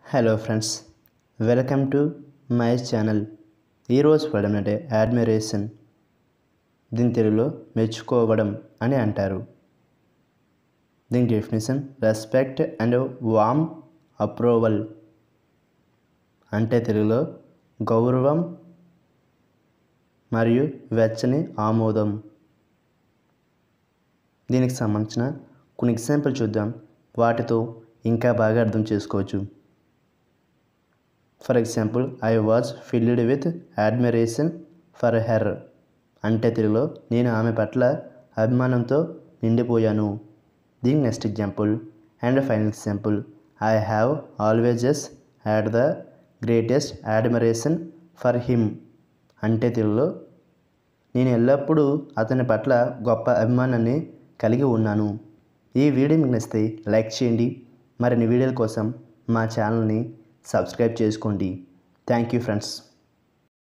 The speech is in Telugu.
hello friends welcome to my channel ఈరోజు పదం అంటే అడ్మిరేషన్ దీని తెలుగులో మెచ్చుకోవడం అని అంటారు దీని definition respect and warm approval అంటే తెలుగులో గౌరవం మరియు వెచ్చని ఆమోదం దీనికి సంబంధించిన కొన్ని ఎగ్జాంపుల్ చూద్దాం వాటితో ఇంకా బాగా అర్థం చేసుకోవచ్చు for example I was filled with admiration for her అంటే తెలుగులో నేను ఆమె పట్ల అభిమానంతో నిండిపోయాను దీని next example and final example I have always had the greatest admiration for him అంటే తెలుగులో నేను ఎల్లప్పుడూ అతని పట్ల గొప్ప అభిమానాన్ని కలిగి ఉన్నాను ఈ వీడియో మీకు నచ్చితే లైక్ చేయండి మరిన్ని వీడియోల కోసం మా ఛానల్ని సబ్స్క్రైబ్ చేసుకోండి థ్యాంక్ యూ ఫ్రెండ్స్